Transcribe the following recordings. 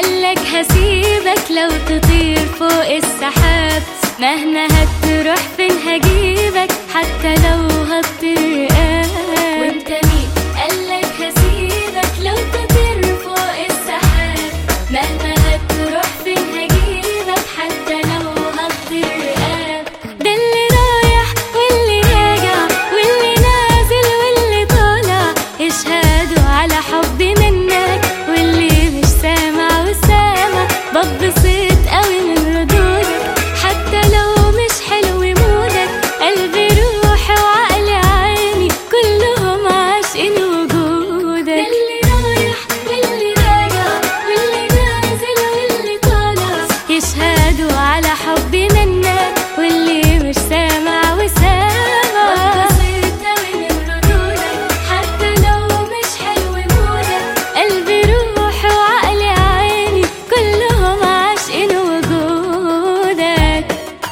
قالك هسيبك لو تطير فوق السحاب مهما هتروح فين هجيبك حتى لو هتطير رقاب وانت مين قالك هسيبك لو تطير فوق السحاب مهما هتروح فين هجيبك حتى لو هتطير رقاب ده اللي رايح واللي راجع واللي نازل واللي طالع يشهدوا على حبي منك واللي مش سامع وسامع ببسط قوي من ردودك حتى لو مش حلو مودك قلبي روحي وعقلي عيني كلهم عاشقين وجودك ده اللي رايح واللي راجع واللي نازل واللي طالع يشهدوا على حبي منك واللي مش سامع وسامع ببسط قوي من ردودك حتى لو مش حلو مودك قلبي روحي وعقلي عيني كلهم عاشقين وجودك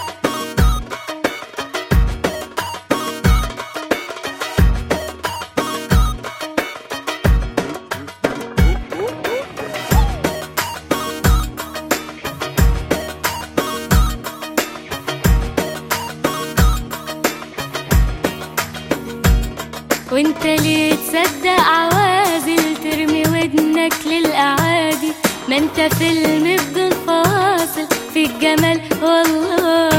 وانت ليه تصدق عوازل ترمي ودنك للأعادي ما انت فيلم بدون فاصل في الجمال والله